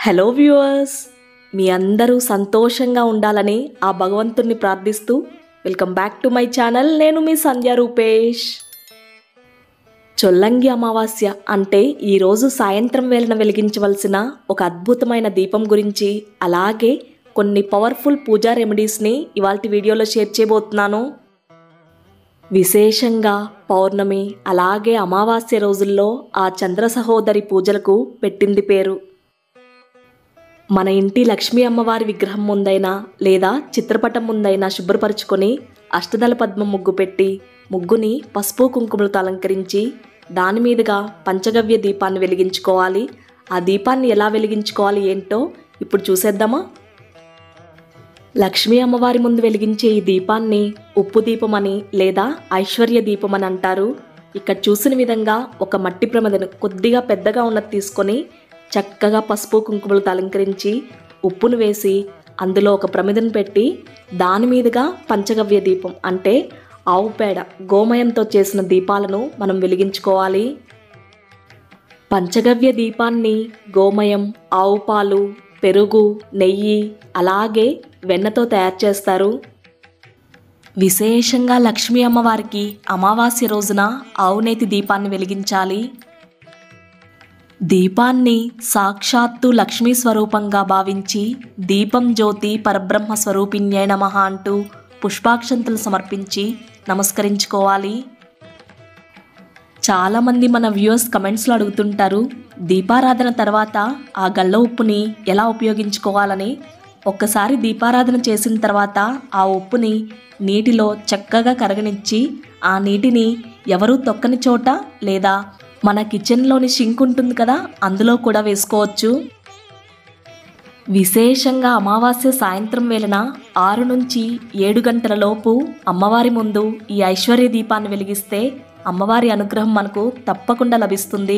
hello viewers మీ అందరూ సంతోషంగా ఉండాలని ఆ భగవంతుణ్ణి ప్రార్థిస్తూ welcome back to my channel నేను మీ సంధ్య రూపేష్ చొల్లంగి అమావాస్య అంటే ఈరోజు సాయంత్రం వేళన వెలిగించవలసిన ఒక అద్భుతమైన దీపం గురించి అలాగే కొన్ని పవర్ఫుల్ పూజా రెమెడీస్ని ఇవాళ వీడియోలో షేర్ చేయబోతున్నాను విశేషంగా పౌర్ణమి అలాగే అమావాస్య రోజుల్లో ఆ చంద్ర సహోదరి పూజలకు పెట్టింది పేరు మన ఇంటి లక్ష్మీ అమ్మవారి విగ్రహం ముందైనా లేదా చిత్రపటం ముందైనా శుభ్రపరచుకొని అష్టదళ పద్మం ముగ్గు పెట్టి ముగ్గుని పసుపు కుంకుమలతో అలంకరించి దాని మీదుగా పంచగవ్య దీపాన్ని వెలిగించుకోవాలి ఆ దీపాన్ని ఎలా వెలిగించుకోవాలి ఏంటో ఇప్పుడు చూసేద్దామా లక్ష్మీ అమ్మవారి ముందు వెలిగించే ఈ దీపాన్ని ఉప్పు దీపం అని లేదా ఐశ్వర్య దీపం అని అంటారు ఇక్కడ చూసిన విధంగా ఒక మట్టి ప్రమదను కొద్దిగా పెద్దగా ఉన్నది తీసుకొని చక్కగా పసుపు కుంకుమలతో అలంకరించి ఉప్పును వేసి అందులో ఒక ప్రమిదను పెట్టి దాని మీదుగా పంచగవ్య దీపం అంటే ఆవు పేడ గోమయంతో చేసిన దీపాలను మనం వెలిగించుకోవాలి పంచగవ్య దీపాన్ని గోమయం ఆవు పాలు పెరుగు నెయ్యి అలాగే వెన్నతో తయారు చేస్తారు విశేషంగా లక్ష్మీ అమ్మవారికి అమావాస్య రోజున ఆవునేతి దీపాన్ని వెలిగించాలి దీపాన్ని సాక్షాత్తు లక్ష్మీ స్వరూపంగా భావించి దీపం జ్యోతి పరబ్రహ్మ స్వరూపిణ్యై నమః అంటూ పుష్పాక్షంతలు సమర్పించి నమస్కరించుకోవాలి చాలామంది మన వ్యూవర్స్ కమెంట్స్లో అడుగుతుంటారు దీపారాధన తర్వాత ఆ గల్ల ఉప్పుని ఎలా ఉపయోగించుకోవాలని ఒక్కసారి దీపారాధన చేసిన తర్వాత ఆ ఉప్పుని నీటిలో చక్కగా కరగనిచ్చి ఆ నీటిని ఎవరూ తొక్కని చోట లేదా మన కిచెన్లోని షింక్ ఉంటుంది కదా అందులో కూడా వేసుకోవచ్చు విశేషంగా అమావాస్య సాయంత్రం వేళన ఆరు నుంచి ఏడు గంటల లోపు అమ్మవారి ముందు ఈ ఐశ్వర్య దీపాన్ని వెలిగిస్తే అమ్మవారి అనుగ్రహం మనకు తప్పకుండా లభిస్తుంది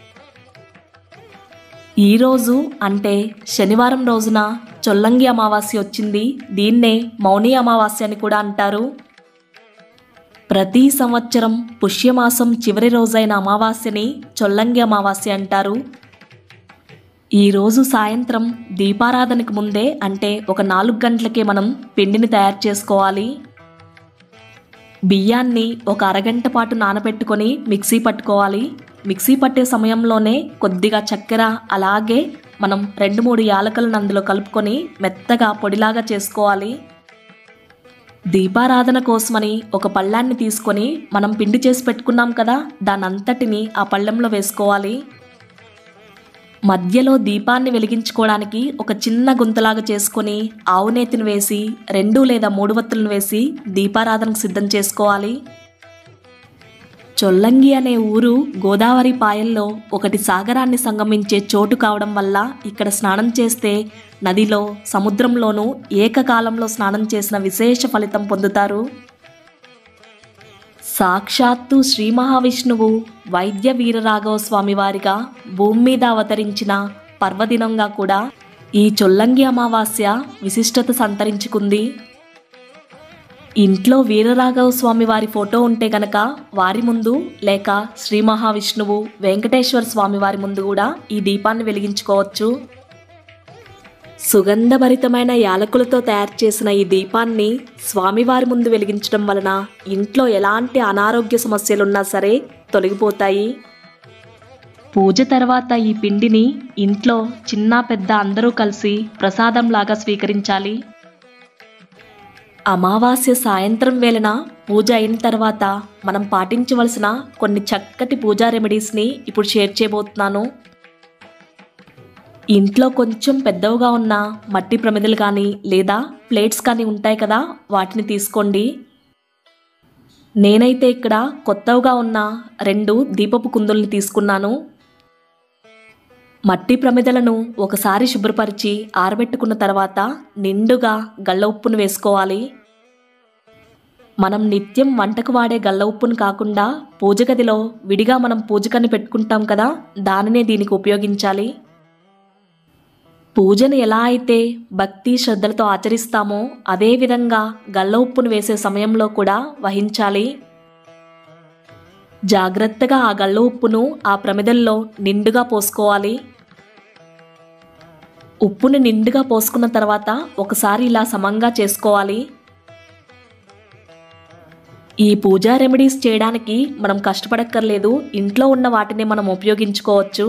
ఈరోజు అంటే శనివారం రోజున చొల్లంగి అమావాస్య వచ్చింది దీన్నే మౌని అమావాస్య అని కూడా అంటారు ప్రతి సంవత్సరం పుష్యమాసం చివరి రోజైన అమావాస్యని చొల్లంగి అమావాస్య అంటారు ఈరోజు సాయంత్రం దీపారాధనకు ముందే అంటే ఒక నాలుగు గంటలకే మనం పిండిని తయారు చేసుకోవాలి బియ్యాన్ని ఒక అరగంట పాటు నానబెట్టుకొని మిక్సీ పట్టుకోవాలి మిక్సీ పట్టే సమయంలోనే కొద్దిగా చక్కెర అలాగే మనం రెండు మూడు యాలకలను అందులో కలుపుకొని మెత్తగా పొడిలాగా చేసుకోవాలి దీపారాధన కోసమని ఒక పళ్ళాన్ని తీసుకొని మనం పిండి చేసి పెట్టుకున్నాం కదా దానంతటిని ఆ పళ్ళెంలో వేసుకోవాలి మధ్యలో దీపాన్ని వెలిగించుకోవడానికి ఒక చిన్న గుంతలాగా చేసుకొని ఆవునేతిని వేసి రెండు లేదా మూడు వత్తులను వేసి దీపారాధనకు సిద్ధం చేసుకోవాలి చొల్లంగి అనే ఊరు గోదావరి పాయల్లో ఒకటి సాగరాన్ని సంగమించే చోటు కావడం వల్ల ఇక్కడ స్నానం చేస్తే నదిలో సముద్రంలోనూ ఏకకాలంలో స్నానం చేసిన విశేష ఫలితం పొందుతారు సాక్షాత్తు శ్రీ మహావిష్ణువు వైద్య వీరరాఘవ స్వామి వారిగా భూమి మీద అవతరించిన పర్వదినంగా కూడా ఈ చొల్లంగి అమావాస్య విశిష్టత సంతరించుకుంది ఇంట్లో వీరరాఘవ స్వామి వారి ఫోటో ఉంటే గనక వారి ముందు లేక శ్రీ మహావిష్ణువు వెంకటేశ్వర స్వామి వారి ముందు కూడా ఈ దీపాన్ని వెలిగించుకోవచ్చు సుగంధభరితమైన యాలకులతో తయారు చేసిన ఈ దీపాన్ని స్వామివారి ముందు వెలిగించడం వలన ఇంట్లో ఎలాంటి అనారోగ్య సమస్యలున్నా సరే తొలగిపోతాయి పూజ తర్వాత ఈ పిండిని ఇంట్లో చిన్న పెద్ద అందరూ కలిసి ప్రసాదంలాగా స్వీకరించాలి అమావాస్య సాయంత్రం వేళన పూజ అయిన తర్వాత మనం పాటించవలసిన కొన్ని చక్కటి పూజా రెమెడీస్ని ఇప్పుడు షేర్ చేయబోతున్నాను ఇంట్లో కొంచెం పెద్దవిగా ఉన్న మట్టి ప్రమిదలు కానీ లేదా ప్లేట్స్ కానీ ఉంటాయి కదా వాటిని తీసుకోండి నేనైతే ఇక్కడ కొత్తవిగా ఉన్న రెండు దీపపు కుందుల్ని తీసుకున్నాను మట్టి ప్రమిదలను ఒకసారి శుభ్రపరిచి ఆరబెట్టుకున్న తర్వాత నిండుగా గళ్ళ ఉప్పును వేసుకోవాలి మనం నిత్యం వంటకు వాడే గళ్ళ ఉప్పును కాకుండా పూజ గదిలో విడిగా మనం పూజకని పెట్టుకుంటాం కదా దానినే దీనికి ఉపయోగించాలి పూజను ఎలా అయితే భక్తి శ్రద్ధలతో ఆచరిస్తామో అదేవిధంగా గళ్ళ ఉప్పును వేసే సమయంలో కూడా వహించాలి జాగ్రత్తగా ఆ గళ్ళ ఉప్పును ఆ ప్రమిదల్లో నిండుగా పోసుకోవాలి ఉప్పుని నిండుగా పోసుకున్న తర్వాత ఒకసారి ఇలా సమంగా చేసుకోవాలి ఈ పూజా రెమెడీస్ చేయడానికి మనం కష్టపడక్కర్లేదు ఇంట్లో ఉన్న వాటిని మనం ఉపయోగించుకోవచ్చు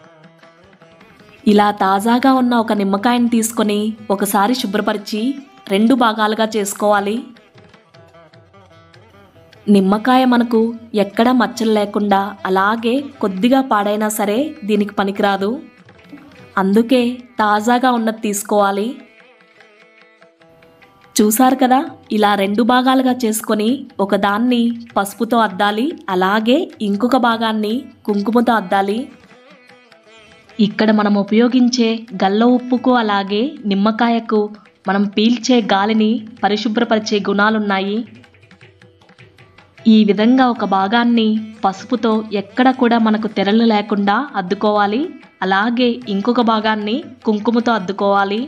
ఇలా తాజాగా ఉన్న ఒక నిమ్మకాయని తీసుకొని ఒకసారి శుభ్రపరిచి రెండు భాగాలుగా చేసుకోవాలి నిమ్మకాయ మనకు ఎక్కడ మచ్చలు లేకుండా అలాగే కొద్దిగా పాడైనా సరే దీనికి పనికిరాదు అందుకే తాజాగా ఉన్నది తీసుకోవాలి చూసారు కదా ఇలా రెండు భాగాలుగా చేసుకొని ఒకదాన్ని పసుపుతో అద్దాలి అలాగే ఇంకొక భాగాన్ని కుంకుమతో అద్దాలి ఇక్కడ మనం ఉపయోగించే గల్ల ఉప్పుకు అలాగే నిమ్మకాయకు మనం పీల్చే గాలిని పరిశుభ్రపరిచే గుణాలున్నాయి ఈ విధంగా ఒక భాగాన్ని పసుపుతో ఎక్కడ కూడా మనకు తెరలు లేకుండా అద్దుకోవాలి అలాగే ఇంకొక భాగాన్ని కుంకుమతో అద్దుకోవాలి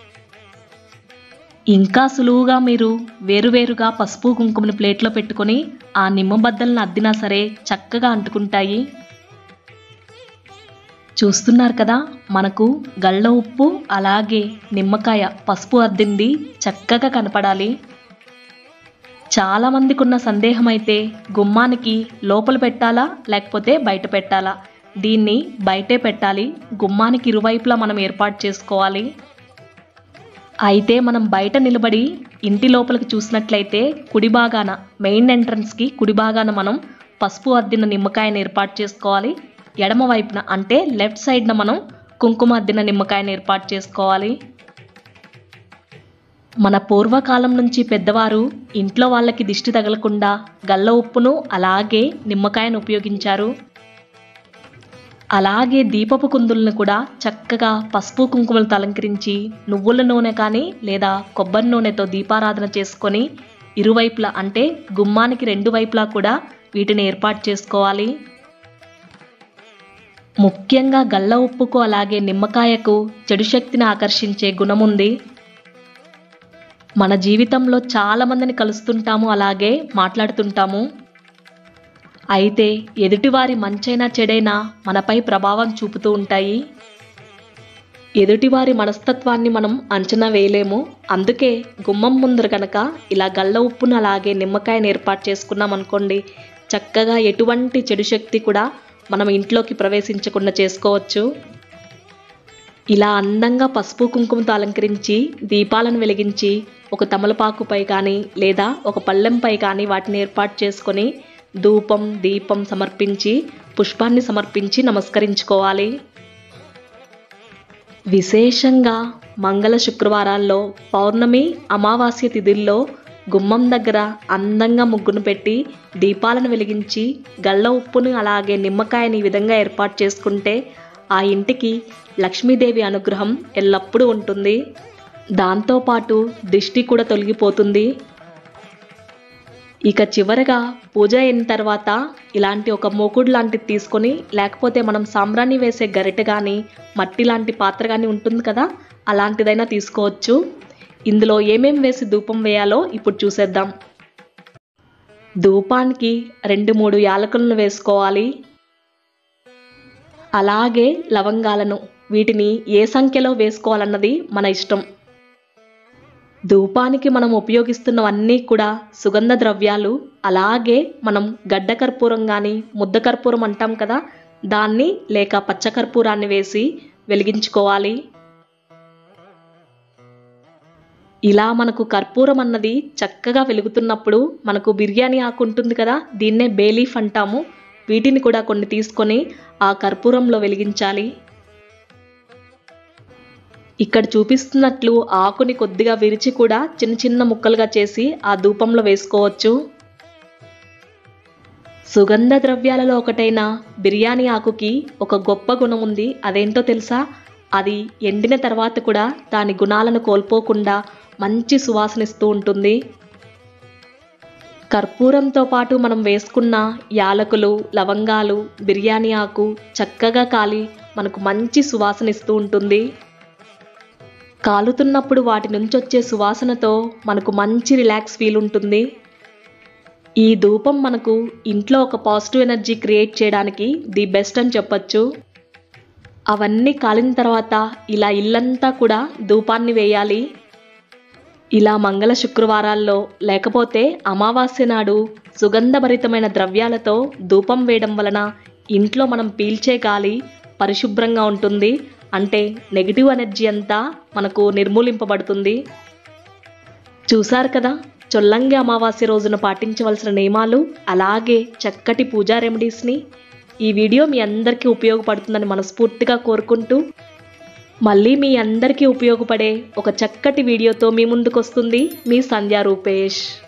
ఇంకా సులువుగా మీరు వేరువేరుగా పసుపు కుంకుమని ప్లేట్లో పెట్టుకొని ఆ నిమ్మబద్దలను అద్దినా సరే చక్కగా అంటుకుంటాయి చూస్తున్నారు కదా మనకు గళ్ళ ఉప్పు అలాగే నిమ్మకాయ పసుపు అద్దింది చక్కగా కనపడాలి చాలామందికి ఉన్న సందేహం అయితే గుమ్మానికి లోపల పెట్టాలా లేకపోతే బయట పెట్టాలా దీన్ని బయటే పెట్టాలి గుమ్మానికి ఇరువైపులా మనం ఏర్పాటు చేసుకోవాలి అయితే మనం బయట నిలబడి ఇంటి లోపలికి చూసినట్లయితే కుడి భాగాన మెయిన్ ఎంట్రన్స్కి కుడి భాగాన మనం పసుపు అద్దిన నిమ్మకాయను ఏర్పాటు చేసుకోవాలి ఎడమ వైపున అంటే లెఫ్ట్ సైడ్న మనం కుంకుమ అద్దిన నిమ్మకాయను ఏర్పాటు చేసుకోవాలి మన పూర్వకాలం నుంచి పెద్దవారు ఇంట్లో వాళ్ళకి దిష్టి తగలకుండా గల్ల ఉప్పును అలాగే నిమ్మకాయను ఉపయోగించారు అలాగే దీపపు కుందులను కూడా చక్కగా పసుపు కుంకుమలతో అలంకరించి నువ్వుల నూనె కానీ లేదా కొబ్బరి నూనెతో దీపారాధన చేసుకొని ఇరువైపులా అంటే గుమ్మానికి రెండు వైపులా కూడా వీటిని ఏర్పాటు చేసుకోవాలి ముఖ్యంగా గల్ల ఉప్పుకు అలాగే నిమ్మకాయకు చెడు శక్తిని ఆకర్షించే గుణముంది మన జీవితంలో చాలా మందిని కలుస్తుంటాము అలాగే మాట్లాడుతుంటాము అయితే ఎదుటివారి మంచైనా చెడైనా మనపై ప్రభావం చూపుతూ ఉంటాయి ఎదుటివారి మనస్తత్వాన్ని మనం అంచనా వేయలేము అందుకే గుమ్మం ముందర కనుక ఇలా గల్ల ఉప్పును అలాగే నిమ్మకాయని ఏర్పాటు చేసుకున్నాం అనుకోండి చక్కగా ఎటువంటి చెడు శక్తి కూడా మనం ఇంట్లోకి ప్రవేశించకుండా చేసుకోవచ్చు ఇలా అందంగా పసుపు కుంకుమతో అలంకరించి దీపాలను వెలిగించి ఒక తమలపాకుపై కానీ లేదా ఒక పళ్ళెంపై కానీ వాటిని ఏర్పాటు చేసుకొని ధూపం దీపం సమర్పించి పుష్పాన్ని సమర్పించి నమస్కరించుకోవాలి విశేషంగా మంగళ శుక్రవారాల్లో పౌర్ణమి అమావాస్య తిథుల్లో గుమ్మం దగ్గర అందంగా ముగ్గును పెట్టి దీపాలను వెలిగించి గళ్ళ ఉప్పును అలాగే నిమ్మకాయని ఈ విధంగా ఏర్పాటు చేసుకుంటే ఆ ఇంటికి లక్ష్మీదేవి అనుగ్రహం ఎల్లప్పుడూ ఉంటుంది దాంతోపాటు దిష్టి కూడా తొలగిపోతుంది ఇక చివరగా పూజ అయిన తర్వాత ఇలాంటి ఒక మూకుడు లాంటిది తీసుకొని లేకపోతే మనం సాంబ్రాణి వేసే గరిటె కానీ మట్టి లాంటి పాత్ర కానీ ఉంటుంది కదా అలాంటిదైనా తీసుకోవచ్చు ఇందులో ఏమేం వేసి ధూపం వేయాలో ఇప్పుడు చూసేద్దాం ధూపానికి రెండు మూడు యాలకులను వేసుకోవాలి అలాగే లవంగాలను వీటిని ఏ సంఖ్యలో వేసుకోవాలన్నది మన ఇష్టం ధూపానికి మనం ఉపయోగిస్తున్నవన్నీ కూడా సుగంధ ద్రవ్యాలు అలాగే మనం గడ్డ కర్పూరం కానీ ముద్ద కర్పూరం అంటాం కదా దాన్ని లేక పచ్చ కర్పూరాన్ని వేసి వెలిగించుకోవాలి ఇలా మనకు కర్పూరం అన్నది చక్కగా వెలుగుతున్నప్పుడు మనకు బిర్యానీ ఆకు ఉంటుంది కదా దీన్నే బేలీఫ్ అంటాము వీటిని కూడా కొన్ని తీసుకొని ఆ కర్పూరంలో వెలిగించాలి ఇక్కడ చూపిస్తున్నట్లు ఆకుని కొద్దిగా విరిచి కూడా చిన్న చిన్న ముక్కలుగా చేసి ఆ ధూపంలో వేసుకోవచ్చు సుగంధ ద్రవ్యాలలో ఒకటైన బిర్యానీ ఆకుకి ఒక గొప్ప గుణం ఉంది అదేంటో తెలుసా అది ఎండిన తర్వాత కూడా దాని గుణాలను కోల్పోకుండా మంచి సువాసనిస్తూ ఉంటుంది కర్పూరంతో పాటు మనం వేసుకున్న యాలకులు లవంగాలు బిర్యానీ ఆకు చక్కగా కాలి మనకు మంచి సువాసనిస్తూ ఉంటుంది కాలుతున్నప్పుడు వాటి నుంచి వచ్చే సువాసనతో మనకు మంచి రిలాక్స్ ఫీల్ ఉంటుంది ఈ ధూపం మనకు ఇంట్లో ఒక పాజిటివ్ ఎనర్జీ క్రియేట్ చేయడానికి ది బెస్ట్ అని చెప్పచ్చు అవన్నీ కాలిన తర్వాత ఇలా ఇల్లంతా కూడా ధూపాన్ని వేయాలి ఇలా మంగళ శుక్రవారాల్లో లేకపోతే అమావాస్య నాడు సుగంధభరితమైన ద్రవ్యాలతో ధూపం వేయడం వలన ఇంట్లో మనం పీల్చే గాలి పరిశుభ్రంగా ఉంటుంది అంటే నెగిటివ్ ఎనర్జీ అంతా మనకు నిర్మూలింపబడుతుంది చూశారు కదా చొల్లంగి అమావాస్య రోజున పాటించవలసిన నియమాలు అలాగే చక్కటి పూజా రెమెడీస్ని ఈ వీడియో మీ అందరికీ ఉపయోగపడుతుందని మనస్ఫూర్తిగా కోరుకుంటూ మళ్ళీ మీ అందరికీ ఉపయోగపడే ఒక చక్కటి వీడియోతో మీ ముందుకు వస్తుంది మీ సంధ్యా రూపేష్